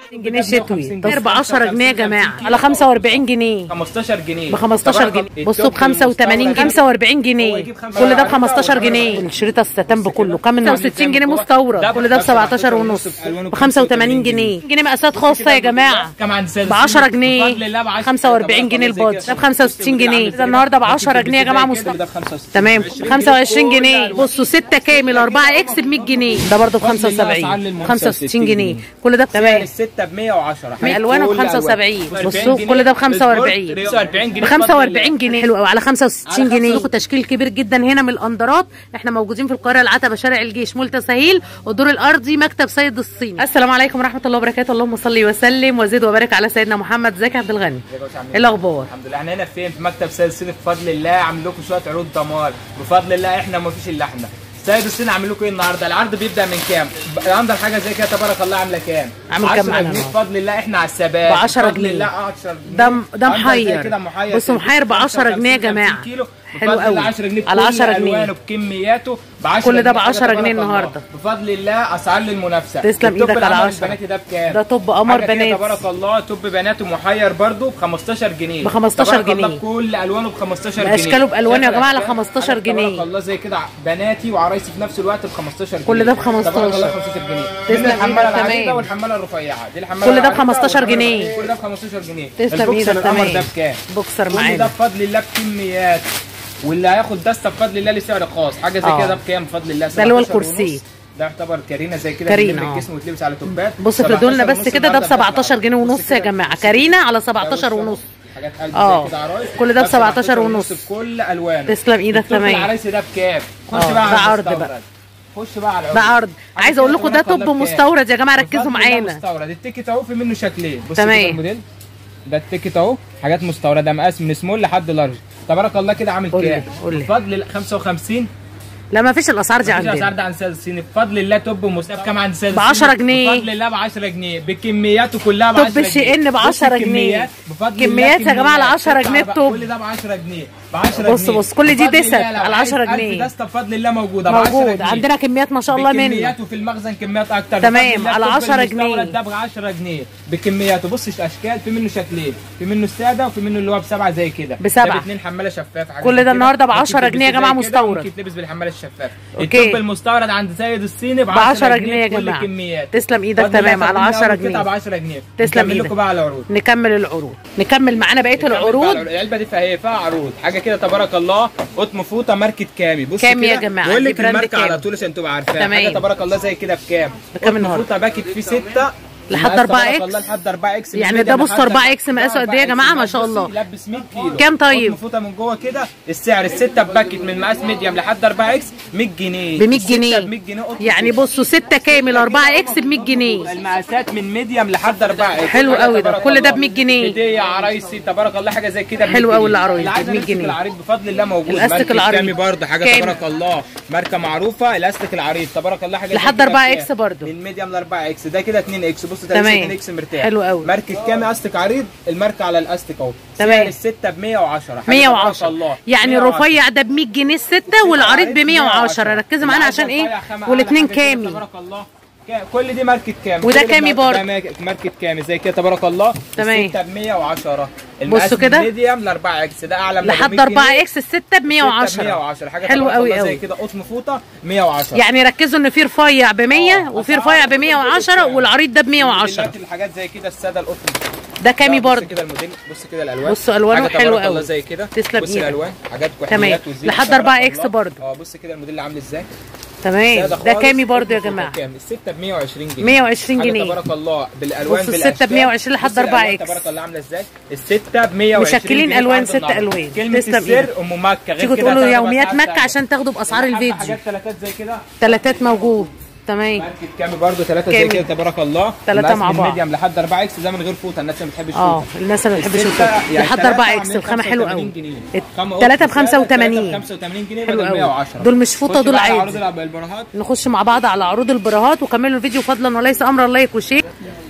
جنيه شتوي ب 10 جنيه يا جماعه على 45 جنيه 15 جنيه ب 15 جنيه بصوا ب 85 45 جنيه كل ده ب 15 جنيه الشريط الستان بكله كام 65 جنيه مستورد كل ده ب 17 ونص ب 85 جنيه جنيه مقاسات خاصه يا جماعه كم عند سيد ب 10 بفضل جنيه الله ب 10 45 جنيه البادج ده ب 65 جنيه ده النهارده ب 10 جنيه يا جماعه مستورد ده ب 65 تمام 25 جنيه بصوا 6 كامل 4 اكس ب 100 جنيه ده برضه ب 75 65 جنيه كل ده سعر تمام الستة ب 110 الوانه ب 75 بصوا كل ده ب 45 45 جنيه ب 45 جنيه حلو قوي على 65 جنيه لكم تشكيل كبير جدا هنا من الاندرات احنا موجودين في القاهره العتبه شارع الجيش مول تسهيل والدور الارضي مكتب سيد الصيني السلام عليكم ورحمه الله وبركاته اللهم صل وسلم وزد وبارك على سيدنا محمد زكي عبد الغني ايه الاخبار الحمد لله احنا هنا فين في مكتب سيد الصيني بفضل الله عامل لكم شويه عروض دمار بفضل الله احنا ما فيش الا احنا سيد الصيني عامل لكم ايه النهارده العرض بيبدا من كام عندك حاجه زي كده تبارك الله عامله كام عامل كام 10 معانا جنيه النهاردة؟ بفضل الله احنا على الثبات ب 10 بفضل جنيه. الله 10 جنيه ده ده عندك زي محير كده محير بصوا محير ب 10 جنيه يا 50 جماعه كيلو حلو بفضل الله قوي 10 جنيه على بكل 10 جنيه الوانه بكمياته ب 10 كل ده ب جنيه. 10 تبارك جنيه الله. النهاردة. بفضل الله اسعار للمنافسه تسلم التوب إيدك على القمر 10. البناتي ده بكام ده توب قمر حاجة كده بنات. تبارك الله توب بنات محير برضو ب 15 جنيه ب 15 تبارك الله جنيه. بكل الوانه ب 15 جنيه بأشكاله بألوانه يا شايف جماعة على الأشكال؟ 15 حاجات جنيه. تبارك الله زي كده بناتي وعرايسي في نفس الوقت ب 15 جنيه كل ده ب 15. تبارك الله 15 جنيه تسلم دي الحماله إيدك، العريضه تمام. والحماله الرفيعه دي الحماله كل ده ب العريضة 15 والحمالة جنيه. الرفيعة. كل ده ب 15 جنيه تسلم البوكسر إيدك، القمر تمام. ده بكام بوكسر كل ده معانا بفضل الله بكميات واللي هياخد دستة بفضل الله لسعر خاص حاجه زي آه. كده ده بكام بفضل الله ده اللي هو 17 الكرسي. ونص. ده يعتبر كارينا زي كده كارينا، بتلم آه. الجسم وتلبس على توبات بص افردوا لنا 17 بس ونص كده ده ب النهاردة 17 جنيه بص ونص كده. يا جماعه كارينا على 17 ونص حاجات قلب آه. زي كده عرايس كل ده ب ب 17 ونص. بكل الوانه تسلم إيدك، التوب تمام. العرايسي ده بكام خش آه، بقى على ده عرض المستورد. بقى. خش بقى على العروض ده عرض حاجة عايزه كده اقول لكم ده تبارك توب الله بكام؟ مستورد يا جماعه ركزوا بفضل الله معانا مستورد التيكت اهو في منه شكلين بص تمام. كده الموديل ده التيكت اهو حاجات مستورده مقاس من سمول لحد لارج تبارك الله كده عامل قول لي، كام قول لي. بفضل الله 55 لا ما فيش الاسعار دي مفيش اسعار عندنا ده عند سيد الصيني بفضل الله توب مستوى كام عند سيد ب 10 الصيني؟ جنيه. بفضل الله ب 10 جنيه بكمياته كلها ب توب 10 جنيه الشي إن ب 10 بص جنيه. الكميات، بفضل الله كميات يا جماعة على 10 كميات. جنيه بقى التوب. كل ده ب 10 جنيه ب 10 جنيه بص بص، كل دي بفضل دست الله لو على عايز 10 ألف جنيه. دستة بفضل الله موجوده ب 10 موجود جنيه. عندنا كميات ما شاء الله منه بكمياته في المخزن كميات اكتر تمام، بفضل الله على التوب 10 المستورد جنيه. ده ب 10 جنيه بكمياته بص الاشكال في منه شكلين في منه الساده وفي منه اللي هو بسبعه زي كده بسبعة. ده باثنين حماله شفافه حاجة كل زي ده كده. النهاردة ب ممكن 10 جنيه يا تلبسه جماعة زي كده، مستورد. ممكن تلبس بالحماله الشفافه أوكي. التوب المستورد عند سيد الصيني ب ب 10 جنيه يا كل جماعه الكميات تسلم ايدك فضل الله تمام على خلينا 10 أول قطعة جنيه ب 10 جنيه تسلم نكمل إيدك. لكم بقى على العروض نكمل العروض نكمل معانا بقيه نكمل بقى العروض العلبه دي فيها فيها عروض حاجه كده تبارك الله قطن فوطه ماركه كامي بص كامي يا كده، جماعة، بقول دي لك براند الماركه كامي. على طول عشان تبقى عارفاها تمام. حاجه تبارك الله زي كده بكام بكام قطن النهاردة؟ فوطه باكت فيه 6 لحد 4 تبارك إكس. الله لحد 4 اكس يعني ده بص 4 إكس مقاسه قد إيه يا جماعة؟ ما شاء الله. لبس 100 كيلو كام طيب؟ قطن فوطه من جوه كده السعر السته باكت من مقاس ميديم لحد 4 اكس 100 جنيه ب 100 الستة جنيه ب 100 جنيه قطن يعني فوطة. بصوا 6 كامل 4 اكس ب 100 جنيه المقاسات من ميديم لحد 4 اكس حلو حاجة قوي ده. تبارك كل ده الله. ب 100 جنيه. هديه عرايسي تبارك الله حاجه زي كده ب 100 حلو قوي جنيه. العرايس اللي ب عايز 100 الاستيك جنيه. العريض بفضل الله موجود الاستيك ماركة العريض. كامي برضه حاجه كامي. تبارك الله ماركه معروفه الاستيك العريض تبارك الله حاجه زي لحد كده 4 بكام؟ إكس برضه. من ميديم ل 4 اكس ده كده 2 اكس بص ده تمام. 2 اكس مرتاح حلو قوي. ماركه كامي استيك عريض الماركه على الاستيك اهو تمام. سعر السته ب 110 حاجة 110 تبارك الله يعني 110. الرفيع ده ب 100 جنيه الستة والعريض ب 110 ركزوا معانا عشان ايه والاثنين كامي تبارك الله كا- كل دي ماركه كامي وده كل دي كامي ماركة- برضه. ده ماركة- ماركه كامي زي كده تبارك الله تمام. الستة ب 110 بصوا كده. ميديم ل 4 اكس ده اعلى من لحد 4 اكس الستة ب 110 110 حاجه حلو تبارك قوي الله زي قوي كده قطن فوطه 110 يعني ركزوا ان في رفيع ب 100 آه، وفي أسعار رفيع ب 110 كل والعريض ده ب 110 دلوقتي الحاجات زي كده الساده القطن ده كامي بص برضه كده الموديل بص كده الالوان بصوا ألوانه حاجة حلوة تبارك الله قوي. زي كده تسلم بص إيدك. الالوان حاجات تمام. كحليات وزيت لحد تبارك 4 إكس الله. برضه. اه بص كده الموديل اللي عامل ازاي تمام سادة ده خالص، كامي برضه يا قطن فوطة جماعه كام الستة ب 120 جنيه 120 حاجة جنيه. تبارك الله بالالوان بصوا الستة ب 120 لحد بص 4 الألوان إكس. تبارك الله عامله ازاي الستة ب 120 مشكلين جنيه ألوان عرض ست النهاردة. ألوان. كلمة تسلم السر إيدك. ام مكة غير تيجوا كده تقولوا هتاخدوا يوميات أسعار مكة سهلة. عشان تاخدوا باسعار حتى الفيديو حاجات ثلاثات زي كده تلاتات موجود تمام ماركة كامي برضه ثلاثة زي كامي. كده تبارك الله تلاتة المقاس مع من بعض. ميديم لحد 4 اكس ده من غير فوطة الناس اللي ما بتحبش اه فوطة الناس اللي ما بتحبش الستة الفوطه يعني لحد تلاتة 4 عاملين اكس الخامه حلوه قوي 85 جنيه. التلاتة ب قطن سعر 85 85 جنيه حلو بدل قوي. 110 دول مش فوطة، خش دول بقى على عادي. عروض البراهات نخش مع بعض على عروض البراهات وكملوا الفيديو فضلا وليس امرا لايك وشير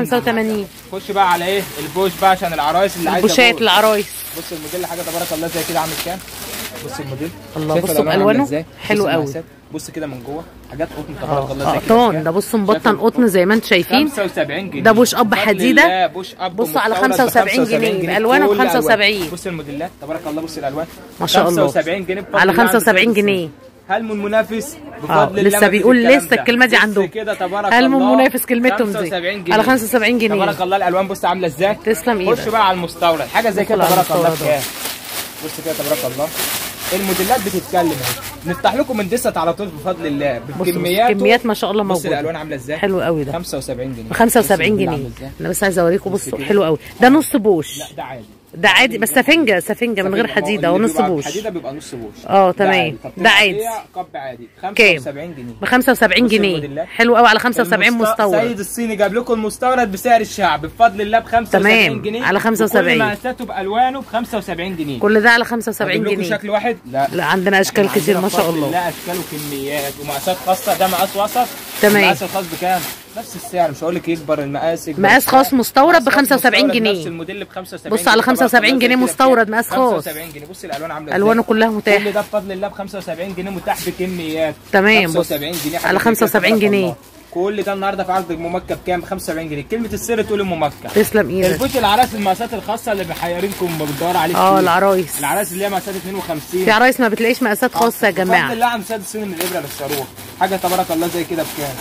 85 خش بقى على ايه البوش بقى عشان العرايس اللي عايزه بوشات بوش. العرايس بص الموديل حاجه تبارك الله زي كده عامل كام بص الموديل الله، شايف بصوا الألوان بألوانه؟ عاملة إزاي؟ حلو بص قوي. المقاسات. بص كده من جوه حاجات قطن تبارك الله اه زي كده قطن كام؟ ده بصوا شايف مبطن ال- قطن زي ما انتم شايفين 75 جنيه ده بوش أب بفضل حديدة. الله بوش اب بصوا على مستورد ب 75 جنيه، بألوانه كل ب 75. ألوان. بص الموديلات تبارك الله بص الالوان ما شاء الله. 75 جنيه بفضل على الله عند 75 سيد جنيه. السوق. هل من منافس اه بفضل الله لسه مفيش بيقول الكلام لسه ده. الكلمه دي بص عنده كده تبارك هل من الله منافس كلمتهم دي 75 جنيه على 75 جنيه تبارك الله الالوان بص عامله ازاي تسلم خش ايدك بقى على المستورد حاجه زي كده ندخل على تبارك الله المستورد بكام بص كده تبارك الله الموديلات بتتكلم اهي نفتح لكم من دست على طول بفضل الله بص بص بكميات كميات ما شاء الله بص الالوان موجوده عامله ازاي حلو قوي ده 75 جنيه ب 75 بص الموديل جنيه عامل إزاي. انا بس عايزه اوريكم بص بصوا كده. حلو قوي ده نص بوش لا ده عادي ده عادي بس سفنجه سفنجه من غير حديده اللي ونص بيبقى بوش حديده بيبقى نص بوش اه ده تمام عادي. طب ده عادي فيها قب عادي كام 75 جنيه ب 75 بص جنيه الموديلات. حلو قوي على 75 المست- مستورد سيد الصيني جاب لكم المستورد بسعر الشعب بفضل الله ب 75 تمام. جنيه على 75. وكل مقاساته بالوانه ب 75 جنيه كل ده على 75 أجيب لكم جنيه شكل واحد لا لا عندنا اشكال عندنا كتير ما شاء بفضل الله الله اشكال وكميات ومقاسات خاصه ده مقاس وسط تمام. المقاس الخاص بكام؟ نفس السعر مش هقول لك يكبر المقاس يكبر مقاس السعر. خاص مستورد ب مقاس 75 مستورد جنيه. نفس الموديل ب 75 بص على جنيه. 75 جنيه كده مستورد بكام؟ مقاس خاص. 75 جنيه بص الالوان عامله الوانه إزاي. كلها متاحه كل ده بفضل الله ب 75 جنيه متاح بكميات تمام، بص. 75 جنيه حاجة على زي كده 75 تبارك جنيه. الله. كل ده النهارده في عرض الممكن بكام ب 75 جنيه كلمه السر تقول الممكن تسلم ايدك البوت العراس المقاسات الخاصه اللي محيرينكم بتدور عليه اه كتير. العرايس العراس اللي هي مقاسات 52 في عرايس ما بتلاقيش مقاسات خاصه يا بفضل جماعه الله عم ساد السن من الابره للصاروخ حاجه تبارك الله زي كده بكام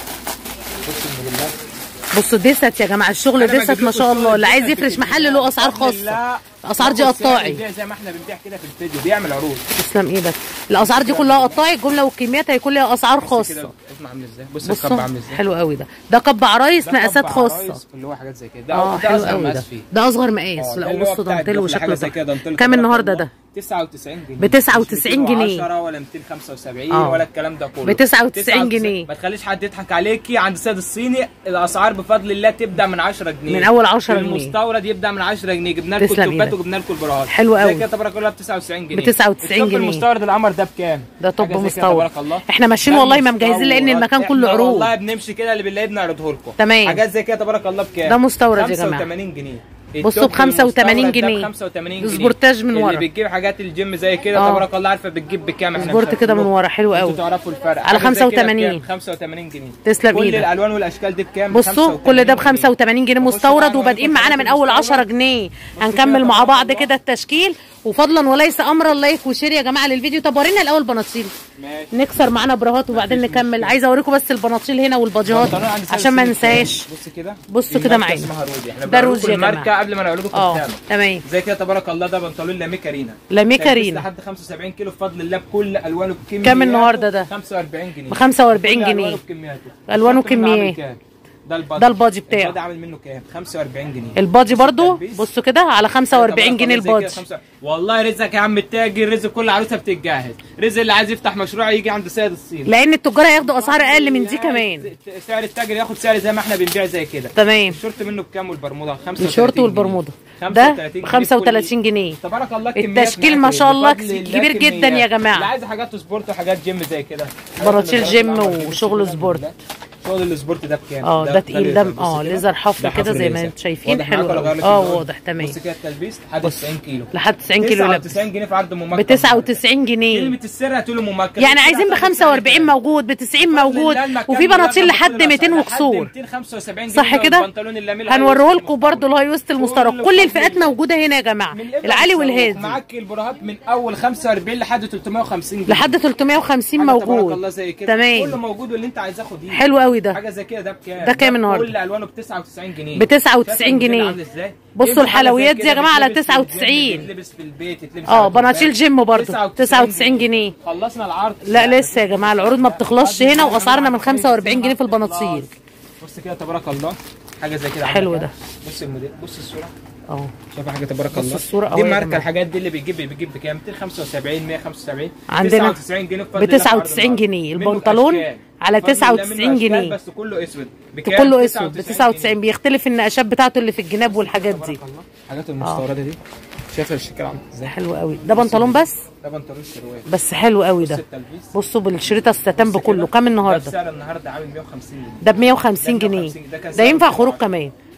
بص الموديلات بصوا دست يا جماعه الشغل أنا دست بجيب ما لكم شاء الشغل الله اللي عايز دست يفرش في محل الفيديو. له اسعار بفضل خاصه الله الاسعار دي ناخد سعر قطاعي بيبيع زي ما احنا بنبيع كده في الفيديو بيعمل عروض تسلم ايدك الاسعار دي كلها قطاعي الجمله والكميات هيكون لها اسعار كده خاصه اسمع عامل ازاي بص الكب بصوا عامل ازاي حلو قوي ده ده كب عرايس ده مقاسات كب خاصه عرايس اللي هو حاجات زي كده ده اه ده حلو اصغر قوي مقاس ده فيه ده اصغر مقاس اه، ده لا اللي هو بصوا بتاع دانتيل الدخل، حاجه وشكله زي كده ده دانتيل كام تبارك النهارده الله. ده 99 جنيه ب 99 مش جنيه. 210 ولا 275 اه. ولا الكلام ده كله ب 99 جنيه. ما تخليش حد يضحك عليكي عند السيد الصيني الاسعار بفضل الله تبدا من 10 جنيه من أول 10 جنيه. المستورد يبدا من 10 جنيه جبنا لكم تسلم التوبات إيدك. وجبنا لكم البراهات حلو زي قوي. كده تبارك الله ب 99 جنيه ب 99 التوب جنيه. المستورد القمر ده بكام ده توب حاجة زي كده مستورد. تبارك الله احنا ماشيين ده والله ما مجهزين لأن مستورد. المكان كله احنا عروض. والله بنمشي كده اللي بالله بنعرضه لكم تمام. حاجات زي كده تبارك الله بكام ده مستورد يا جماعة. 85 جنيه بصوا ب التوب 85 المستورد ده ب جنيه. 85 جنيه سبورتاج من ورا. اللي بتجيب حاجات الجيم زي كده اه. تبارك الله عارفه بتجيب بكام احنا سبورت مش كده من عارفين. ورا حلو قوي انتوا تعرفوا الفرق على حاجة زي كده 85. بكام؟ 85 جنيه تسلم كل ايدك. الالوان والاشكال دي بكام بصوا كل ده ب 85 جنيه نخش مستورد بقى وبادئين نوريكم معانا من الحاجات اول 10 المستوردة. جنيه كده هنكمل مع تبارك بعض الله. كده التشكيل وفضلا وليس امرا لايك وشير يا جماعه للفيديو طب ورينا الاول بناطيل ماشي نكسر معانا براهات وبعدين مفيش نكمل مشكلة. عايزه اوريكم بس البناطيل هنا والبادجات بنطلون عند سيد عشان ما السيد ننساش بص كده بصوا كده الماركة معانا. اسمها رودي احنا ده بنقول روزي لكم يا جماعة. الماركه قبل ما نقول لكم اه قدام تمام زي كده تبارك الله ده بنطلون لامي كارينا لامي تلبس كارينا لحد 75 كيلو بفضل الله بكل الوانه بكمياته كام النهاردة ده؟ 45 جنيه ب 45 كل جنيه. الوانه بكمياته ألوانه الشورت منه عامل كمية. كام؟ ده البادي ده البادي بتاعه. البادي عامل منه كام 45 جنيه البادي برضو التلبيس. بصوا كده على 45 تبارك جنيه الله زي كده البادي خمسة- والله رزقك يا عم التاجر رزق كل عروسه بتتجهز رزق اللي عايز يفتح مشروع يجي عند سيد الصين لان التجار هياخدوا اسعار اقل من دي كمان سعر التاجر ياخد سعر زي ما احنا بنبيع زي كده تمام الشورت منه بكام والبرموده 35 الشورت جنيه. والبرموده ده ب 35 جنيه تبارك الله كميات التشكيل معاك ما شاء الله بفضل الله كبير جدا يا كميات. جماعة. اللي عايز حاجات سبورت وحاجات جيم زي كده بناطيل جيم وشغل سبورت. شغل السبورت ده بكام؟ اه ده تقيل ده ليزر. بص اه كده. ليزر حفر ده كده زي ما ليزر. انتم شايفين واضح حلو معاك ولا قوي. غير لك اه اللون؟ واضح تمام بص كده التلبيس لحد 90 كيلو لحد 90 كيلو لبس 99 جنيه في عرض ممكن ب 99 جنيه كلمة السر هتقول ممكن يعني عايزين ب 45 موجود ب 90 موجود وفي بناطيل لحد 200 وكسور 275 جنيه صح كده والبنطلون اللاميل هاي هنوريه وسط لكم برضو الهاي ويست المستورد كله كل بفضل الفئات الله. موجوده هنا يا جماعه من الإبرة العالي للصاروخ. والهادي معاك البراهات من اول 45 لحد 350 جنيه لحد 350 حاجة تبارك الله موجود زي كده تمام. كله موجود واللي انت عايزاه خديه حلو قوي ده حاجه زي كده ده بكام ده كام النهاردة؟ كل الوانه ب 99 جنيه ب 99 شايف الموديل جنيه. عامل ازاي؟ بصوا ينفع حاجة الحلويات زي دي يا كده جماعة على تتلبس في الجيم، 99. تتلبس في البيت تتلبس اه، على بناطيل الدكان. جيم برضو 99 جنيه. خلصنا العرض لا لسه يا جماعه العروض ما بتخلصش هنا واسعارنا من 45 جنيه في البناطيل بص كده تبارك الله حاجه زي كده حلو عاملة ده. كده. بص الموديل بص الصوره اه شايف حاجه تبارك الله الصورة دي أهو يا ماركه جماعة. الحاجات دي اللي بيجيب بيجيب بكام 275 175 عندنا 99 جنيه ب 99 جنيه. منه البنطلون أشكال. على بفضل الله 99 منه أشكال جنيه. بس كله اسود بكام؟ كله اسود ب 99 99 بيختلف النقاشات بتاعته اللي في الجناب والحاجات دي تبارك الله. الحاجات المستورده دي شايف الشكل عامل ازاي حلو قوي ده بنطلون بس ده بنطلون شروال بس حلو قوي بص ده التلبيس بصوا بالشريطه الستان بص بكله كده. كام ده النهارده بسعر النهارده عامل 150 جنيه ده ب 150 ده جنيه 150 ده كان ده سعره ينفع 210. خروج كمان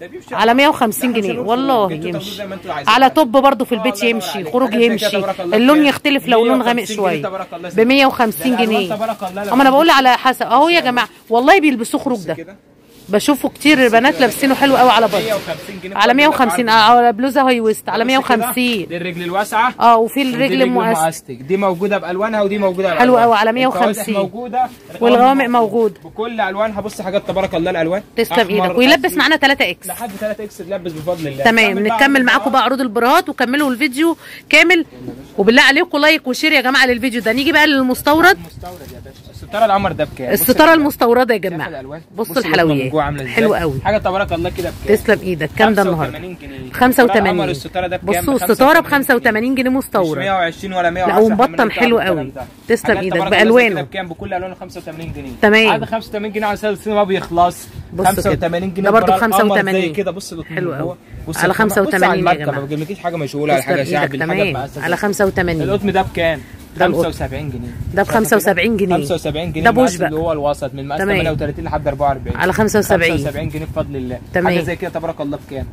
ده بيمشي على 150 ده جنيه عشان والله الخروج. انتوا تاخدوه يمشي زي ما انتوا عايزين. على توب برضه في آه، البيت الله ينور يمشي عليك. خروج حاجة زي كده يمشي تبارك الله اللون بكام؟ يختلف لو لون غامق 150 شويه جنيه تبارك الله ب 150 ده الألوان جنيه تبارك الله اما انا بقول على حسب اهو يا جماعه والله بيلبسوه خروج ده كده بشوفه كتير بنات لابسينه حلو قوي على بعض 150 جنيه على 150 اه على بلوزه هاي ويست على بص كده، 150 دي الرجل الواسعه اه وفي ودي الرجل المؤسس المؤستك دي موجوده بالوانها ودي موجوده حلو بألوانها. قوي، على الفواتح 150. موجوده والغوامق موجود. بكل الوانها بص حاجات تبارك الله الالوان تسلم أحمر، ايدك ويلبس أسود. معانا 3 اكس لحد 3 اكس تلبس بفضل الله تمام كمل بقى نكمل عندك معاكم أهو. بقى عروض البراءات وكملوا الفيديو كامل وبالله عليكم لايك وشير يا جماعه للفيديو ده نيجي بقى للمستورد مستورد يا باشا الستاره القمر ده بكام بص الستاره الألوان. المستورده يا شايف جماعه الألوان؟ بصوا بص القطمة من جوه عاملة الحلويات إزاي. حلو قوي حاجه تبارك الله كده بكام تسلم ايدك كام ده النهارده 85 جنيه 85 الستاره ده بكام بصوا الستاره ب 85 جنيه مش مستورد 120 ولا 110 لا، ومبطن حملات حلو الكلام قوي. ده. تسلم حاجات إيدك تبارك الله زي بألوانه. كده بكام بكل الوانه 85 جنيه تمام. عاد 85 جنيه على سعر السينما ما بيخلص بص كده. 85 جنيه ده برضه القمر 85. زي كده بص الاتنين حلو من قوي. جوه. بص على الخامة. بص 85 على يا الماركة، جماعة. ما بجيبلكيش حاجه مشغوله على تسلم حاجه ايدك شعبي الحاجه تمام بأساس على 85 القطن ده بكام؟ ده القطن. 75 جنيه ده ب 75 جنيه 75 جنيه ده بوش المقاس بقى. اللي هو الوسط من مقاس تمام. 38 لحد 44 على 75. 75 جنيه بفضل الله تمام. حاجه زي كده تبارك الله بكام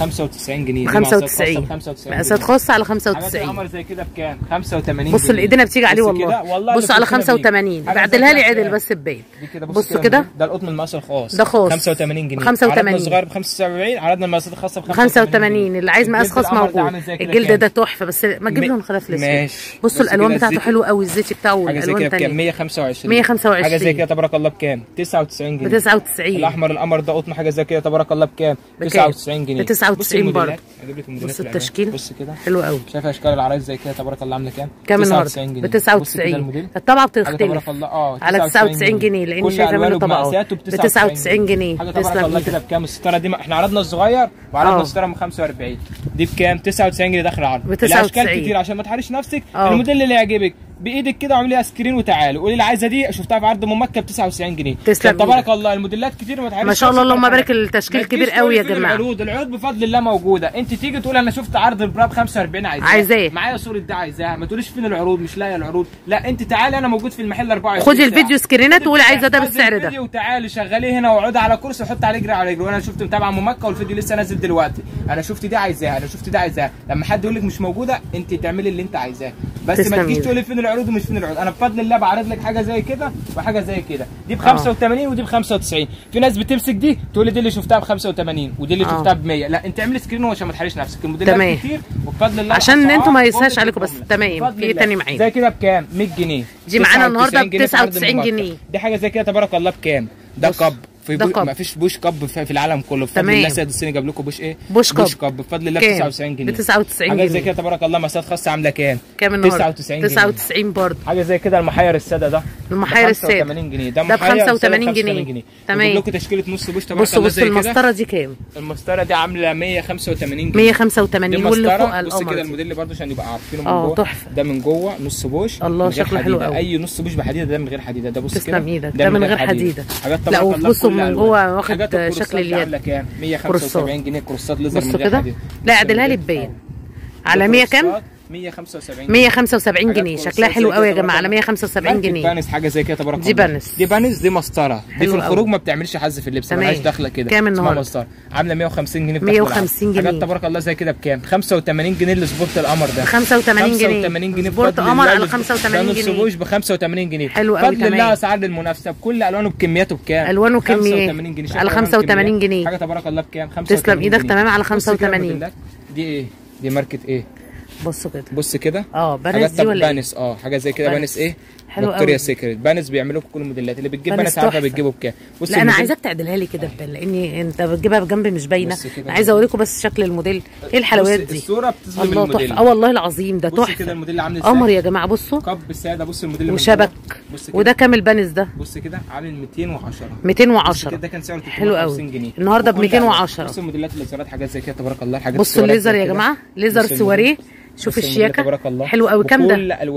95 جنيه دي 95 مقاسات خاصة ب 95 مقاسات جنيه. خاصه على حاجات 95 القمر زي كده بكام 85 بص جنيه. اللي ايدينا بتيجي عليه بص والله كده، والله بص اللي على في السنة دي. 85 حاجة زي بعدلها لي كده عدل بكام؟ بس تبين دي كده بص بص كده. ده القطن المقاس الخاص ده خاص. 85 جنيه 85. عرضنا الصغير ب 75 عرضنا المقاسات الخاصه ب 85 اللي عايز مقاس الجلد خاص القمر ده موجود عامل زي كده الجلد كام؟ ده تحفه بس ما تجيب م- لهم خلاف الاسود ماشي. بصوا بص الالوان كده بتاعته الزيتي. حلوه قوي الزيتي بتاعه حاجه زي كده والالوان بكام تانية 125 125. حاجه زي كده تبارك الله بكام 99 ب جنيه 99 الاحمر القمر ده قطن حاجه زي كده تبارك الله بكام بكام؟ 99 جنيه ب 99 بص الموديلات. برضه. اجيب لك الموديلات بص الألوان. التشكيل. بص كده حلو قوي شايف اشكال العرايس زي كده تبارك الله عامله كام كام النهارده 99 جنيه ب بص كده 99 الموديل الطبعه حاجه بتختلف تبارك الله اه على 99 جنيه لان كل شايفه منه ألوانه طبقات بمقاساته ب 99 جنيه حاجه تبارك تسلم الله كده ايدك بكام الستاره دي ما- احنا عرضنا الصغير وعرضنا آه. الستاره ب 45 دي بكام 99 جنيه داخل عرض ب 99. الاشكال كتير عشان ما تحرش نفسك آه. الموديل اللي يعجبك بايدك كده واعمليها سكرين وتعالي قولي اللي عايزه دي شفتها في عرض ممكن ب 99 جنيه تسلم طب تبارك إيدك. الله الموديلات كتير ما تحرش ما شاء الله نفسك اللهم ولا بارك حاجة. التشكيل ما تجيش كبير قوي يا تقولي فين جماعه العروض العروض بفضل الله موجوده انت تيجي تقول انا شفت عرض البرا ب 45 عايزاه عايزاه. معايا صوره ده عايزاها ما تقوليش فين العروض مش لاقي العروض لا انت تعالي انا موجود في المحل 24 خدي ساعة. الفيديو سكرينات وقولي عايزه ده خدي بالسعر ده الفيديو وتعالي شغليه هنا واقعدي على كرسي وحط عليه اجري على رجلي وانا شفت متابعه ام مكه والفيديو لسه نازل دلوقتي انا شفت دي عايزاها انا شفت دي عايزاها لما حد يقول لك مش موجوده انت تعملي اللي انت عايزاه بس تسلم ما تجيش إيدك. تقولي فين العروض ومش فين العروض انا بفضل الله بعرض لك حاجه زي كده وحاجه زي كده دي ب 85 ودي ب 95 في ناس بتمسك دي تقول لي دي اللي شفتها ب 85 ودي اللي آه. شفتها ب 100 لا انت اعملي سكرين عشان ما تحريش نفسك الموديلات تمام. كتير وبفضل الله عشان الأسعار انتوا ما فوق يسهاش عليكم بس. الجملة. تمام. بفضل في الله. تاني معانا. زي كده بكام 100 جنيه دي معانا النهارده 99 جنيه في عرض 99 المماركة. جنيه. دي حاجه زي كده تبارك الله بكام ده بص. كب في ده بو... كب. ما فيش بوش كب في في العالم كله بفضل تمام. الله سيد الصيني جاب لكم بوش ايه بوش كب. بوش كب بفضل الله ب كام؟ 99 جنيه ب 99 حاجه زي جنيه. كده تبارك الله مسات خاصه عامله كام كام النهارده 99 جنيه 99 برضه حاجه زي كده المحير الساده ده المحير ب السادة. 85 جنيه ده ده ب محير 85 السادة ب جنيه. 85 تمام. بجيب لكم تشكيله نص بوش تبارك بصوا الله بصوا زي كده المسطره دي كام المسطره دي عامله 185 جنيه 185 واللي فوق مسطرة بص القمر كده دي. الموديل برضه عشان يبقى عارفينه من اه، جوه تحفة. ده من جوه نص بوش الله، من غير شكله حلو حديدة. قوي. اي نص بوش بحديده ده من غير حديده ده بص تسلم كده ايدك ده من غير حديده حاجات لا تبارك الله وبصوا بكل من ألوان. جوه واخد حاجات الكروسات شكل دي اليد عامله كام 175 جنيه كروسات ليزر من بصوا غير كده حديده لا بص اعدلها لي الموديل. تبين على 100 كام كروسات 175 175 حاجات جنيه كروسات شكلها زي حلو كده قوي يا تبارك جماعه على الله. 175 ماركة جنيه بانس حاجه زي كده تبارك دي الله. بانس. دي بانس دي مسطره دي حلو في الخروج قوي. ما بتعملش حز في اللبس تمام. مالهاش داخله كده كام اسمها النهاردة؟ مسطره عامله 150 جنيه بتاخد 150 العرض. جنيه. حاجات تبارك الله زي كده بكام 85 جنيه لسبورت القمر ده 85 جنيه 85 جنيه سبورت بفضل قمر الله. على 85 ده نص جنيه بوش ب 85 جنيه حلو قوي، بفضل الله تمام. اسعار للمنافسه بكل الوانه بكمياته بكام ألوانه كميات. 85 جنيه شايف على ألوان 85 كميات؟ جنيه. حاجه تبارك الله بكام 85 تسلم إيدك جنيه. تمام على بص كده 85. الموديلات. دي ايه دي ماركه ايه بصوا كده بص كده اه بانس حاجات دي طب ولا ايه بانس اه حاجه زي كده بانس. بانس ايه حلو فيكتوريا قوي. سيكريت بانس بيعملوا لكم كل الموديلات اللي بتجيب بانس بانس عارفه تحفة. بتجيبه بكام بص لا انا الموديل- عايزاك تعدلها لي كده ببال لاني انت بتجيبها بجنب مش باينه بص كده انا عايزه اوريكم بس شكل الموديل ايه الحلويات بص دي الصوره بتظلم الله الموديل تحفه اه والله العظيم ده بص كده تحفه الموديل عامل ازاي قمر يا جماعه بصوا كب الساده بص الموديل من وشبك جوه. بص كده وده كام البانس ده بص كده عامل 210 بص 210 كده ده كان سعره حلو قوي. 350 جنيه النهارده ب وكل 210. بص الموديلات الليزرات حاجات زي كده تبارك الله حاجات بصوا السوارات الليزر زي يا كده. جماعه ليزر بص الموديل. سواريه بص شوف الموديل الشياكه تبارك الله حلو قوي كام ده بكل الوان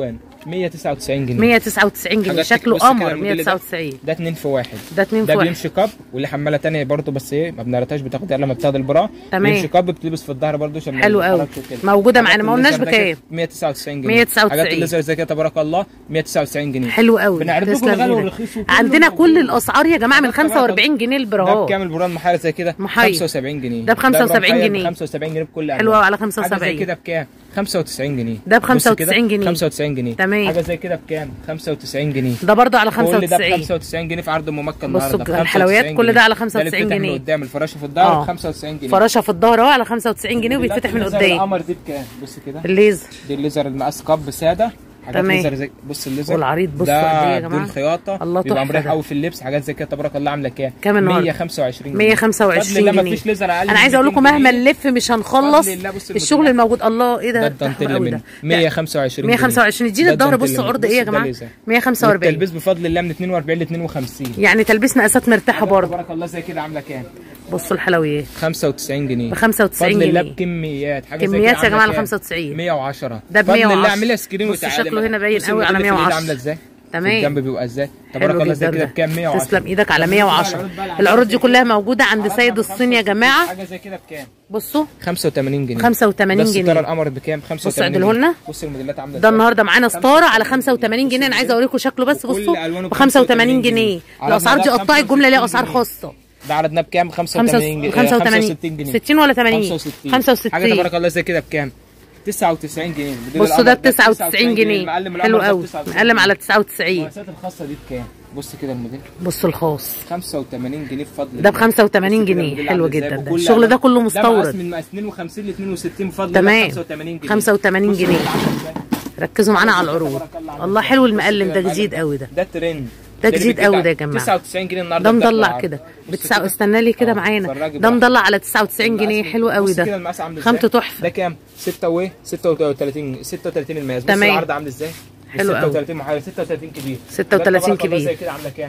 199 جنيه 199 جنيه حاجات شكله بص كده قمر الموديل ده. 199 ده اتنين في واحد ده اتنين ده في واحد بيمشي كاب واللي حماله تانية برضه بس ايه ما بنعرفهاش بتاخد لما بتاخد البرا تمام. بيمشي كاب بتلبس في الظهر برضه عشان ما حلو قوي. يتحركش وكده. موجودة حاجات معانا، ما قلناش الليزر ده بكام؟ كده 199 جنيه 199. حاجات الليزر زي كده تبارك الله 199 جنيه حلو قوي بنعرض لكم تسلم الغالي إيدك. والرخيص وكله عندنا موجود. كل الاسعار يا جماعه من حاجات تبارك 45 جنيه ده البراهات بكام البران محير زي كده محير. 75 جنيه ده ب 75 جنيه. 75 جنيه بكل حلو قوي على حاجه 75 زي كده بكام 95 جنيه ده ب بص كده، 95 جنيه. 95 جنيه تمام. حاجه زي كده بكام 95 جنيه ده برضه على كل ده ب 95 95 جنيه في عرض ممكن النهارده ب الحلويات 95 كل ده جنيه. على ده 95 اللي بيتفتح جنيه. من قدام الفراشه في الظهر آه. ب 95 جنيه فراشه في الظهر اهو على 95 جنيه وبيتفتح من الليزر قدام القمر دي بكام بص كده الليزر دي الليزر المقاس كاب ساده حاجات تمام. ليزر زي بص الليزر والعريض بصوا ده قد ايه يا جماعة. بدون خياطه الله بيبقى تحفة مريح ده. قوي في اللبس حاجات زي كده تبارك الله عامله كام كام النهارده؟ 125 جنيه 125 فضل الله جنيه مفيش ليزر اقل انا من عايزه اقول لكم 200 مهما جنيه. نلف مش هنخلص فضل الله بص الشغل الموجود الله ايه ده ده تحفة الدانتيل قوي منه ده. 125 جنيه 125 اديني ده الظهر الدانتيل بصوا منه. عرض ايه يا بص ده جماعه ليزر. 145 والتلبيس بفضل الله من 42 ل 52 يعني تلبيس مقاسات مرتاحه برضه تبارك الله زي كده عامله كام بصوا الحلويات 95 جنيه ب 95 فضل الله جنيه بكميات حاجه زي كميات كده يا جماعة عاملة على كام؟ 95 110 ده ب فضل الله 110. اعملها سكرين بص وتعالى شكله بقى. هنا باين بص قوي على الموديل في الإيد 110. عامله ازاي تمام. في الجنب بيبقى ازاي تبارك حلو الله زي جدا كده ده. بكام 110 تسلم ايدك على طب 110 العروض بقى العروض دي العروض كلها موجوده عند عرضنا سيد ب الصين يا 65. جماعه حاجه زي كده بكام بصوا 85 جنيه 85 بس جنيه. ترى القمر بكام 85 عدله لنا. بص الموديلات عامله ده ازاي النهارده معانا ستاره على 85 جنيه انا عايزه اوريكم شكله بس وكل بصوا ألوانه ب 85 جنيه عرضنا الاسعار ده دي ب قطعي الجمله ليها 65 اسعار جنيه. خاصه ده عرضناه بكام 85 جنيه 85 جنيه 60 ولا 80 65 65 حاجه تبارك الله زي كده بكام 99 جنيه موديل بصوا ده ب القمر 99 جنيه المعلم القمر حلو ده قوي 99 مقلم على 99 المقاسات الخاصه دي بكام بص كده الموديل بصوا الخاص 85 جنيه بفضل ده ب الله. 85 بص كده جنيه الموديل حلو عامل جدا إزاي ده بكل الشغل ده ألوان. كله ده مقاس مستورد من مقاس 52 ل 62 بفضل تمام. الله 85 جنيه 85 بص جنيه. الموديل عامل إزاي. ركزوا معانا على العروض تبارك الله عامل الله إزاي. حلو بص المقلم كده ده جديد المقلم. قوي ده ده ترند ده اللي جديد بيتباع قوي ده يا جماعة. 99 جنيه النهارده ده بتاع مضلع العرض. كده بص بتسع... كده. استنى لي كده آه، معانا اتفرجي ده بقى. مضلع على 99 جنيه المقاس- حلو قوي بص كده ده المقاس عامل ازاي خامته تحفه ده كام 6 و 36 36 المقاس بص تمام. العرض عامل ازاي حلو قوي. 36 محايا 36 كبير 36 ده تبارك الله كبير. زي كده عامله كام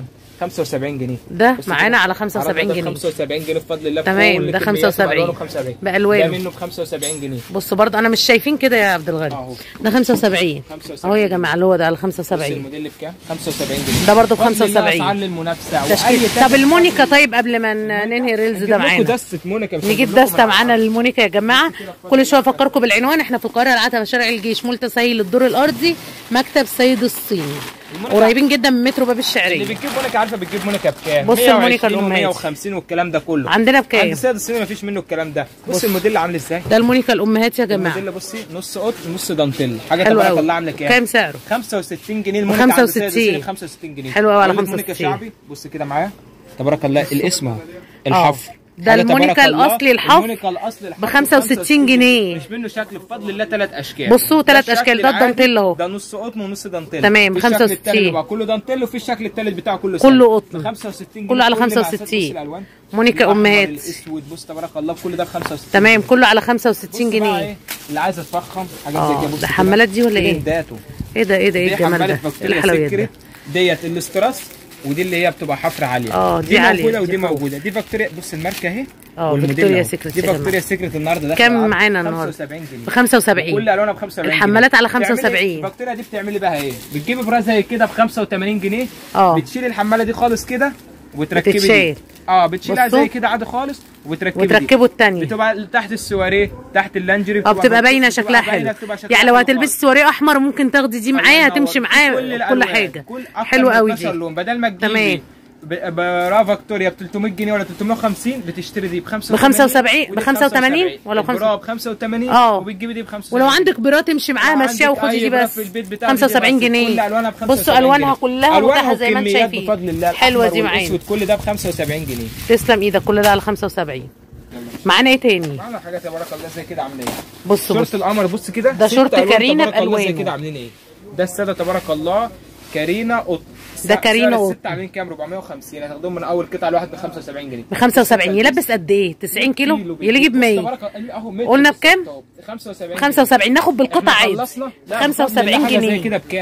75 جنيه ده بص معانا كده. على 75 عرضنا ده جنيه 75 جنيه بفضل الله تمام، بكل ده كمياته 75. بألوانه ب 75 بألوانه. ده منه ب 75 جنيه بصوا برضه انا مش شايفين كده يا عبد الغني اهو ده 75 75. اهو يا جماعه اللي هو ده على بص 75 الموديل بكام 75 جنيه ده برضه ب بفضل الله 75. اسعار للمنافسه تشكيل وأي طب المونيكا طيب قبل ما ن- ننهي الريلز نجيب ده لكم معانا دستة مونيكا مش نجيب هنجيب لكم دستة من معانا للمونيكا يا جماعه كل شويه افكركم بالعنوان احنا في القاهره العتبه شارع الجيش مول تسهيل الدور الارضي مكتب سيد الصيني المونيكا- قريبين جدا من مترو باب اللي الشعريه بتجيب مونيكا عارفه بتجيب مونيكا بكام بص المونيكا 120 الأمهات. و150 والكلام ده كله عندنا بكام عند السيد الصيني مفيش منه الكلام ده بص الموديل عامل ازاي ده المونيكا الامهات يا جماعه الموديل بصي نص قط نص دانتيل حاجه حلو تبارك قوي الله عامله كام كام سعره 65 جنيه المونيكا عند السيد 65. الصيني 65 جنيه حلو قوي على أقول لك مونيكا 65. شعبي بص كده معايا تبارك الله الاسم اهو الحفر ده حاجة المونيكا تبارك الله. الأصلي الحفر المونيكا الاصلي الحفر ب 65 جنيه. مش منه شكل بفضل الله ثلاث اشكال بصوا ده تلات الشكل أشكال، ده العادي، الدانتيل أهو. ده نص قطن ونص دانتيل تمام، في الشكل 65. التاني بيبقى كله دانتيل وفي الشكل الثالث بتاعه كله كله سادة. قطن. ب 65 جنيه كله على كل مقاسات، 65. بص الألوان. مونيكا الأحمر، أمهات. الاسود بص تبارك الله كل ده ب 65 تمام كله على بص 65 بقى جنيه إيه، اللي عايز اتفخم حاجات آه، زي كده بص ده كده. حمالات دي ولا إيه؟ ترنداته. ايه ده ايه ده ايه دي الجمال حمالة ده ايه فاكتوريا الحلويات سكرت ده ديت الاستراس ودي اللي هي بتبقى حفر عاليه آه، دي دي عالية، موجوده دي ودي فوق. موجوده دي فاكتوريا بص الماركه اهي آه، والموديل فيكتوريا أهو. سيكرت دي يا جماعة. فاكتوريا سيكرت النهارده كام داخلة معانا على النهاردة؟ 75 جنيه ب 75 كل الوانها ب 75 جنيه. الحمالات على بتعملي 75. الفاكتوريا دي بتعملي بها ايه بتجيبي براس زي كده ب 85 جنيه آه. بتشيلي الحماله دي خالص كده وتركبي بتتشال. دي اه بتشيلها بصوا. زي كده عادي خالص وتركبي دي. وتركبوا التانية بتبقى تحت السواريه تحت اللانجري اه بتبقى باينه بتبقى شكلها باينة، حلو بتبقى شكلها يعني لو حلو هتلبسي خالص. سواريه احمر ممكن تاخدي دي الله معاها ينور. هتمشي معاه كل كل الألوان. حاجه كل أكتر حلو من قوي 12 دي لون بدل ما تجيبي تمام. ب- برا فاكتوريا ب 300 جنيه ولا 350 بتشتري دي ب 75 ب 75 ودي ب 85 ولا ب البرا ب 85 اه. وبتجيبي دي ب 75 ولو عندك برا تمشي معاها لو مشيها عندك وخدي أي دي برا بس في البيت بتاعك دي 75 بس. جنيه كل ألوانها ب 75 بصوا الوانها جنيه. كلها ألوانها متاحه زي ما انتم وكميات شايفين بفضل الله حلوه الأحمر دي معانا والأسود كل ده ب 75 جنيه تسلم ايدك كل ده على 75 معانا ايه تاني معانا حاجات تبارك الله زي كده عامله ايه بصوا شورت بصوا القمر بص كده ده ست شورت ألوان كارينا تبارك الله زي بألوانه. كده عاملين ايه ده الساده تبارك الله كارينا قط ده كارينا سعر قط. الست عاملين كام 450 هتاخدهم من اول قطعه الواحد ب 75 جنيه ب 75 يلبس قد ايه 90 كيلو يجي ب 100 تبارك الله اهو متر قلنا بالظبط بكام؟ أهو. 75 75 ناخد بالقطع احنا عادي خلصنا لا، 75 بفضل الله حاجة زي جنيه كده بكام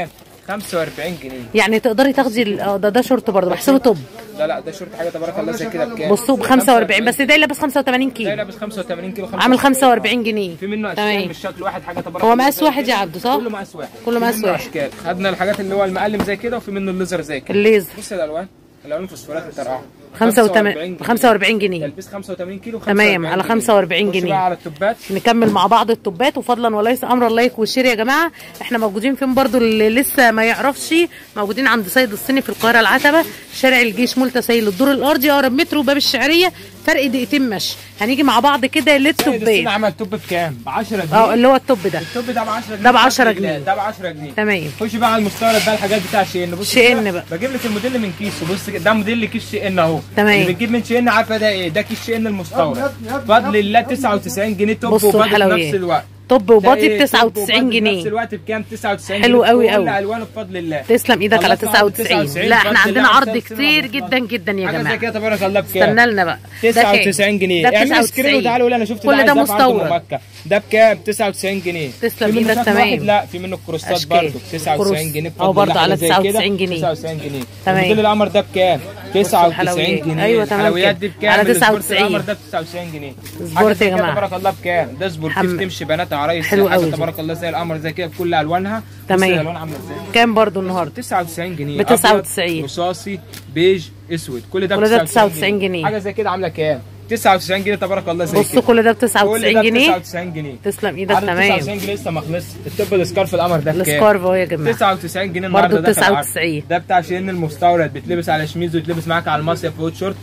45 جنيه يعني تقدري تاخدي ال- اه ده ده شورت برضه بحسبه توب لا لا ده شورت حاجه تبارك الله زي كده بكام بصوا ب 45 بس ده لابس 85 ده كيلو لابس 85 كيلو عامل 45 جنيه في منه تمام. اشكال مش شكل واحد حاجه تبارك هو الله مقاس زي واحد كده. يا عبده صح؟ كله مقاس واحد كله في مقاس منه واحد. اشكال خدنا الحاجات اللي هو المقلم زي كده وفي منه الليزر زي كده الليزر بص الالوان الالوان فوسفورات الترقعه 85 45 جنيه تلبس 85 كيلو تمام، على 45 خش جنيه. بقى على التوبات نكمل مع بعض التوبات وفضلا وليس امرا لايك وشير يا جماعه احنا موجودين فين برضو اللي لسه ما يعرفش موجودين عند سيد الصيني في القاهره العتبه شارع الجيش مول تسيل الدور الارضي اقرب مترو باب الشعريه فرق دقيقتين مشي هنيجي مع بعض كده سيد الصين للتوبات عمل توب بكام؟ ب 10 جنيه اه اللي هو التوب ده التوب ده ب 10 جنيه ده ب 10 بفضل الله، جنيه. ده ب 10 جنيه تمام خش بقى على المستورد بقى الحاجات بتاع شين بص شين كده، بقى. بجيب لك الموديل من كيسه بص كده، ده موديل كيس شين اهو تمام. اللي بتجيب من شين عارفه ده ايه ده كيس شين المستورد بفضل الله 99 جنيه توب بصوا وبادي في الحلويات. نفس الوقت توب ده وباطي إيه؟ ب توب وبادي 99 في نفس جنيه الوقت بكام 99 حلو جنيه قوي كل قوي. الوانه بفضل الله تسلم ايدك على خلصنا على 99 لا احنا بفضل عندنا الله عرض عشان كتير السنة جدا جدا يا حاجه زي جماعه كده تبارك الله بكام استنى لنا بقى ده كام؟ 99 جنيه ده ب اعمل سكرين 99 وتعالى قول انا شفت كل ده عايز أبعت عنده مستورد مكة. ده بكام 99 جنيه تسلم في منه إيدك شكل تمام. واحد لا في منه كروسات أشكال. برضه 99 كروس. جنيه أو برضه الله، على حاجة زي كده 99 جنيه. 99 جنيه تمام. الموديل القمر ده بكام 99 الحلويات. جنيه أيوة تمام الحلويات كده. دي بكام على السبورت 99. القمر ده ب 99 جنيه سبورت حاجة زي يا كده جماعة. تبارك الله بكام ده سبورتيف حم- تمشي بنات عرايس حلو حاجة قوي دي. تبارك الله زي القمر زي كده بكل الوانها بص تمام. الالوان عامله ازاي كام برضو النهارده 99 جنيه ب 99. أبيض، رصاصي بيج اسود كل ده ب كل ده 99 جنيه. حاجه زي كده عامله كام 99 جنيه تبارك الله زي بصوا كده كل ده ب كل ده 99 ب جنيه 99 جنيه تسلم ايدك عرض تمام 99 جنيه لسه ما خلصش الطب السكارف القمر ده بكام السكارف اهو يا جماعه 99 جنيه برضه النهارده داخل العرض. 99. ده بتاع شين المستورد بيتلبس على شميز ويتلبس معاك على المصيف ووت شورت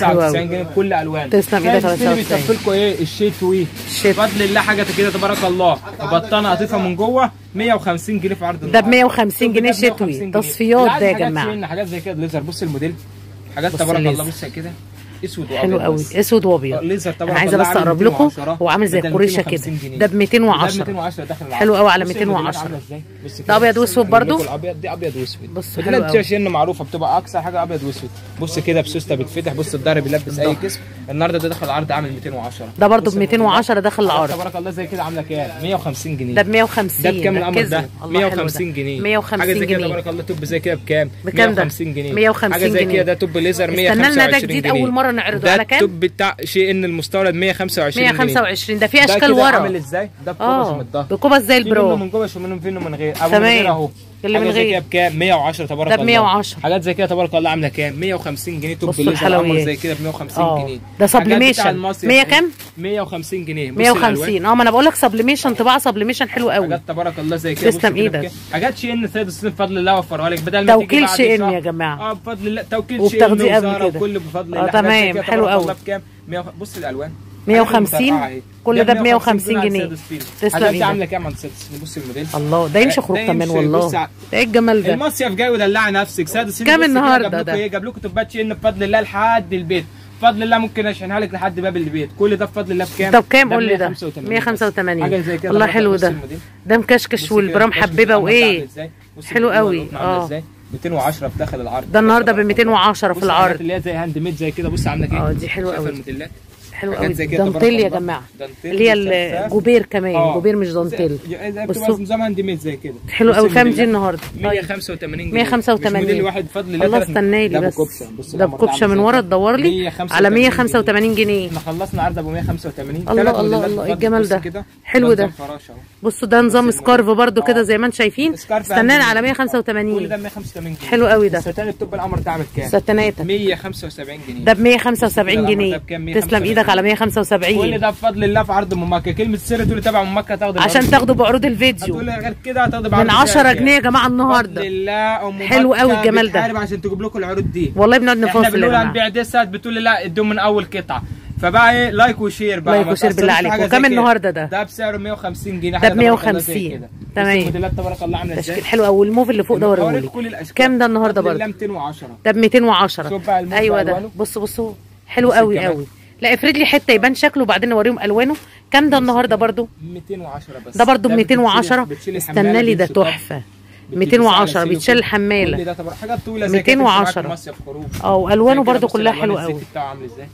99 جنيه بكل الوان تسلم إيدك على 99. بيصفي لكم ايه الشتوي الشتوي. بفضل الله حاجه كده تبارك الله بطانه قطيفه من جوه 150 جنيه في عرض ده ب النهارده. 150 جنيه ده ب 150 شتوي جنيه. تصفيات اللي عايز ده يا حاجات جماعه شين، حاجات زي كده ليزر بص الموديل حاجات بص تبارك الله الليزر. بص كده اسود وابيض حلو قوي بس. اسود وابيض الليزر طبعا انا عايزه بس عامل اقرب لكم 210. هو عامل زي ده الكوريشه 250 كده جنيه. ده ب ده 210 210 داخل العرض. حلو قوي على بص الموديلات 210. عاملة إزاي؟ بص كده. ده أبيض وأسود أجيب لكم برضو؟ الابيض دي ابيض واسود بص حلو الموديلات قوي. دي عشان معروفه بتبقى اكثر حاجه ابيض واسود بص كده بسوسته بتفتح بص الظهر بيلبس اي كسم النهارده ده دخل العرض عامل 210 ده برضو بص ب 210 داخل العرض تبارك الله زي كده عامله كام 150 جنيه ده ب 150 ده بكام القمر ركزوا. ده الله حلو ده. 150 جنيه 150 حاجه زي كده جنيه تبارك الله توب زي كده بكام بكام ده؟ 150 جنيه 150 حاجه زي جنيه. كده ده توب ليزر استنى لنا 125 ده جديد جنيه أول مرة نعرضه. ده على كام؟ التوب بتاع شيء ان المستورد 125 جنيه 125 ده في ده اشكال كده ورا عامل ازاي ده بكوبس اه من الظهر بكوبس زي في منه البرو من جوه ومنه فينه من غير ابو تمام. من غير اهو اللي من حاجة زي غير. كده بكام 110 تبارك ده ب الله 110. حاجات زي كده تبارك الله عامله كام 150 جنيه توب بصوا ليزر قمر الحلويات. زي كده ب 150 اه. جنيه ده حاجات بتاع سبليميشن. المصيف 100 اهي. كام؟ 150 جنيه بص الألوان. 150 اه ما انا بقول لك سبليميشن طباعه سبليميشن حلو قوي حاجات تبارك الله زي كده تسلم بص كده إيدك. بكام. حاجات شي ان سيد الصين بفضل الله وفرها لك بدل ما تيجي توكيل بعد شي إن شهر. يا جماعة. اه بفضل الله توكيل شي وبتاخديه ان قبل وزاره كده. وكل بفضل اه الله حاجات زي تمام، كده حلو تبارك قوي. الله بكام 100 بص الالوان 150 حاجات متقطعة اهي. كل ده ب 150 عند جنيه. سيد الصين. تسلم حاجات دي إيدك. عامله كام عند سيد الصين بص الموديل الله ده يمشي خروج ده كمان يمشي. والله بص ع- ده ايه الجمال ده المصيف جاي ودلع نفسك سيد الصين كام بص كده النهاردة جاب لكم ده؟ ايه جاب لكم توبات شي ان بفضل الله لحد البيت بفضل الله ممكن اشحنها لك لحد باب البيت كل ده بفضل الله بكام طب كام قول لي ده 185 185 حاجه زي كده والله تبارك حلو بص ده الموديل. ده مكشكش بص والبرا كده محببه الكشف وايه عامل إزاي. بص حلو كده قوي. القطن عاملة اه. إزاي. 210 في داخل العرض ده النهارده ب 210 في بص الحاجات العرض اللي هي زي هاند ميد زي كده بص عامله ايه اه دي حلوة شايفة قوي. الموديلات حلو حاجات قوي زي كده دانتيل يا تبارك الله. جماعه دانتيل اللي هي بالسلسال. الجوبير كمان اه. جوبير مش دانتيل زي- زي بصوا. بتبقى نظام هاند ميد زي كده حلو بص قوي كام دي الموديلات. النهارده طيب 185 جنيه 185 مش موديل واحد بفضل الله الله تلات- استنى لي ده بس بكوبشة. بص ده القمر بكوبشه عامل من إزاي. ورا تدور لي 185 على 185 جنيه احنا خلصنا عرض ابو 185 الله، تلات الله، موديلات الله، ايه بفضل. الجمال بص ده؟ كده. حلو ده. نظام فراشه اهو بصوا ده نظام سكارف برضو كده اه. زي ما انتم شايفين سكارف استنانا هاند على ميد. كل 185 ده 185 جنيه حلو قوي ده. الستان التوب القمر ده عامل كام؟ ستناتك 175 جنيه ده ب 175 ده جنيه بكام؟ تسلم ايدك على كل 175 ده بفضل الله في عرض ام مكه كلمه سر تقولي تبع ام مكه تاخد عشان تاخدوا بعروض الفيديو هتقولي غير كده هتاخدي من 10 جنيه يا جماعه النهارده بفضل الله ام حلو مكة قوي الجمال ده. بتحارب عشان تجيب لكم العروض دي والله بنقعد احنا نفاصل يا بنقول جماعه هنبيع دي ساعات بتقولي لا ادوم من اول قطعه فبقى ايه لايك وشير بقى لايك ما وشير بالله تأثروش في عليكم. حاجة زي وكم كده. النهارده ده؟ ده بسعره 150 جنيه ده حاجة ب تبارك الله زي 150. كده. بص تمام. الموديلات تبارك الله عامله ازاي تشكيل حلو قوي والموف اللي فوق ده هوريك وريهولي كل الاشكال كام ده النهارده بفضل برضه الله 210 ده ب 210 شوف بقى الموف ايوه ده بألوانه. بصوا بصوا حلو بص قوي الجمال. قوي لا افرد لي حته يبان شكله وبعدين نوريهم الوانه كام ده النهارده برضه 210 بس ده برضه ب بتشيل- 210 بتشيل الحمالة استنى لي ده بيمشي طب. تحفه بتلبسها 210 على بيتشال سيل الحماله كل ده تبارك حاجات طويله زي كده 210. تمشي معاك مصيف خروج اه والوانه زي كده برضه بص كلها الألوان حلوه الزيتي قوي بتاعه عامل ازاي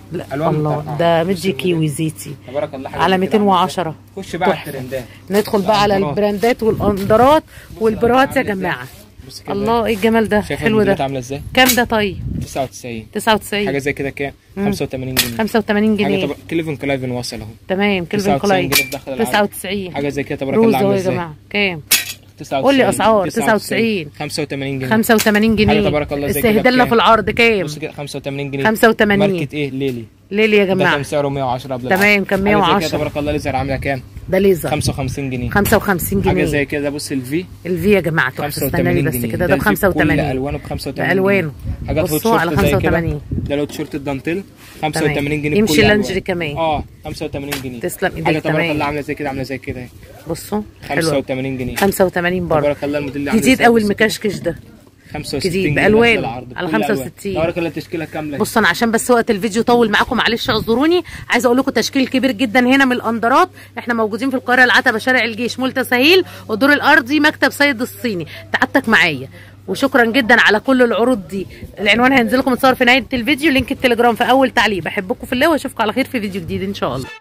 لا ألوان الله مطرقعة. ده بص مدي الفيديو. كيوي زيتي تبارك الله حاجة على زي كده عاملة 210 إزاي. خش بقى على تحفة. الترندات ندخل بقى على الأندرات. البراندات والاندرات والبراهات يا عاملة إزاي. جماعه بص كده الله ايه الجمال ده شايف حلو الموديلات ده عامله ازاي كام ده طيب 99 99 حاجه زي كده كام 85 جنيه 85 حاجه جنيه طب... كليفن كلايفن وصل اهو تمام كلفن 99 كلاين جنيه بدخل العرض. 99 حاجه زي كده تبارك روز الله اهو عامله يا ازاي جماعه كام 99 قول لي أسعار. 99. 85 جنيه 85 جنيه حاجة تبارك الله زي كده استهدلنا بكام؟ في العرض كام بص كده 85 جنيه 85 ماركه ايه ليلي ليلي يا ده جماعه كان سعره 110 قبل تمام، العرض. كان حاجة زي 110. كده تبارك الله ليزر عامله كام ده ليزر 55 جنيه 55 حاجه جنيه زي كده بص الفي الفي يا جماعه تحفه استنى 85 لي بس جنيه كده ده ب الفي بكل 85 الوانه ب 85 بألوانه. جنيه. حاجات هوت بصوا شورت على زي كده 85. ده لو تيشيرت الدانتيل 85 جنيه يمشي بكل لانجري الألوان. كمان. اه 85 جنيه تسلم إيديك حاجه تبارك تمام. الله عامله زي كده عامله زي كده اهي. بصوا حلو 85 جنيه 85 برضه تبارك الله الموديل اللي عامل جديد ازاي قوي بص. المكشكش ده 65 جديد جنيه بألوانه. نازل العرض على بكل الألوان. 65. تبارك الله التشكيله كامله بصوا انا عشان بس وقت الفيديو طول معاكم معلش اعذروني عايزه اقول لكم تشكيل كبير جدا هنا من الاندرات احنا موجودين في القاهره العتبه شارع الجيش مول تسهيل والدور الارضي مكتب سيد الصيني تعبتك معايا وشكرا جدا على كل العروض دي العنوان هينزل لكم متصور في نهايه الفيديو لينك التليجرام في اول تعليق بحبكم في الله واشوفكم على خير في فيديو جديد ان شاء الله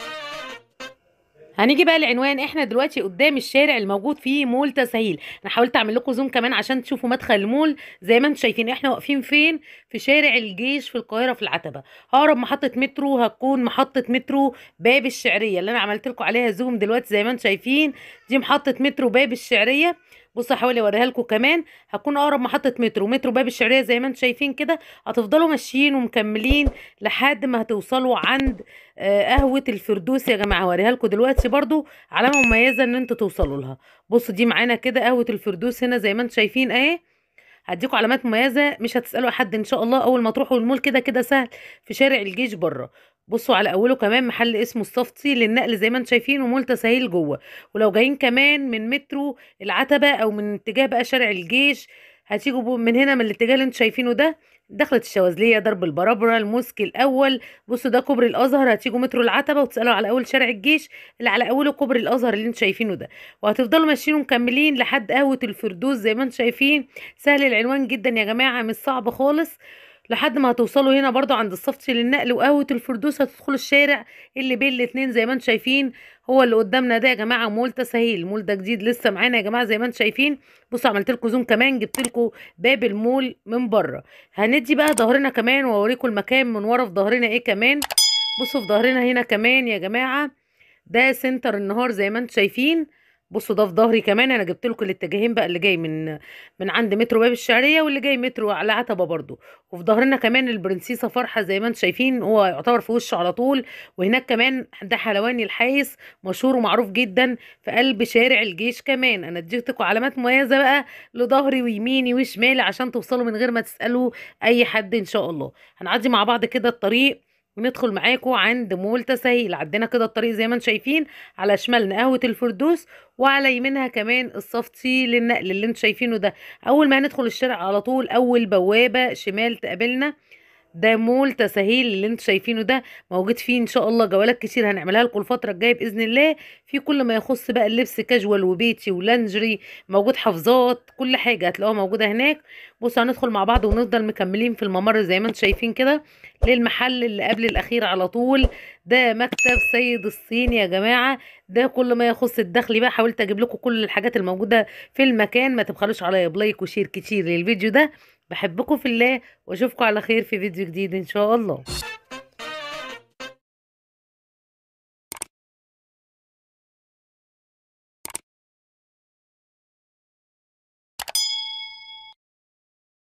هنيجي بقى العنوان احنا دلوقتي قدام الشارع الموجود فيه مول تسهيل انا حاولت اعمل لكم زوم كمان عشان تشوفوا مدخل المول زي ما انتم شايفين احنا واقفين فين في شارع الجيش في القاهره في العتبه اقرب محطه مترو هتكون محطه مترو باب الشعريه اللي انا عملت لكم عليها زوم دلوقتي زي ما انتم شايفين دي محطه مترو باب الشعريه بصوا هحاول اوريها لكم كمان هتكون اقرب محطه مترو مترو باب الشعريه زي ما انتم شايفين كده هتفضلوا ماشيين ومكملين لحد ما هتوصلوا عند آه، قهوه الفردوس يا جماعه هوريها لكم دلوقتي برضو علامه مميزه ان انتوا توصلوا لها بصوا دي معانا كده قهوه الفردوس هنا زي ما انتم شايفين اهي هديكوا علامات مميزه مش هتسالوا حد ان شاء الله اول ما تروحوا المول كده كده سهل في شارع الجيش بره بصوا على اوله كمان محل اسمه الصفتي للنقل زي ما انتم شايفين ومول تسهيل جوه ولو جايين كمان من مترو العتبه او من اتجاه بقى شارع الجيش هتيجوا بو- من هنا من الاتجاه اللي انتم شايفينه ده دخلة الشواذلية درب البرابرة الموسك الأول بصوا ده كوبري الأزهر هتيجوا مترو العتبة وتسألوا على أول شارع الجيش اللي على أوله كوبري الأزهر اللي انتم شايفينه ده وهتفضلوا ماشيين ومكملين لحد قهوة الفردوس زي ما انتم شايفين سهل العنوان جدا يا جماعة مش صعب خالص لحد ما هتوصلوا هنا برضو عند الصفتي للنقل وقهوة الفردوس هتدخلوا الشارع اللي بين الاتنين زي ما انتم شايفين هو اللي قدامنا ده يا جماعة مول تسهيل المول ده جديد لسه معانا يا جماعة زي ما انتم شايفين بصوا عملت لكم زوم كمان جبت لكم باب المول من بره هندي بقى ظهرنا كمان واوريكم المكان من ورا في ظهرنا ايه كمان بصوا في ظهرنا هنا كمان يا جماعة ده سنتر النهار زي ما انتم شايفين بصوا ده في ظهري كمان انا جبت لكم الاتجاهين بقى اللي جاي من من عند مترو باب الشعريه واللي جاي مترو على عتبه برضو وفي ظهرنا كمان البرنسيسه فرحه زي ما انتم شايفين هو يعتبر في وشه على طول وهناك كمان ده حلواني الحايس مشهور ومعروف جدا في قلب شارع الجيش كمان انا اديتكم علامات مميزه بقى لظهري ويميني وشمالي عشان توصلوا من غير ما تسالوا اي حد ان شاء الله هنعدي مع بعض كده الطريق وندخل معاكم عند مول تسهيل عندنا كده الطريق زي ما انتم شايفين على شمالنا قهوه الفردوس وعلى يمينها كمان الصفتي للنقل اللي انتم شايفينه ده اول ما هندخل الشارع على طول اول بوابه شمال تقابلنا ده مول تسهيل اللي انتم شايفينه ده موجود فيه ان شاء الله جولات كتير هنعملها لكم الفتره الجايه باذن الله في كل ما يخص بقى اللبس كاجوال وبيتي ولانجري موجود حفظات كل حاجه هتلاقوها موجوده هناك بصوا هندخل مع بعض ونفضل مكملين في الممر زي ما انتم شايفين كده للمحل اللي قبل الاخير على طول ده مكتب سيد الصين يا جماعه ده كل ما يخص الدخل بقى حاولت اجيب لكم كل الحاجات الموجوده في المكان ما تبخلوش عليا بلايك وشير كتير للفيديو ده بحبكم في الله واشوفكم على خير في فيديو جديد ان شاء الله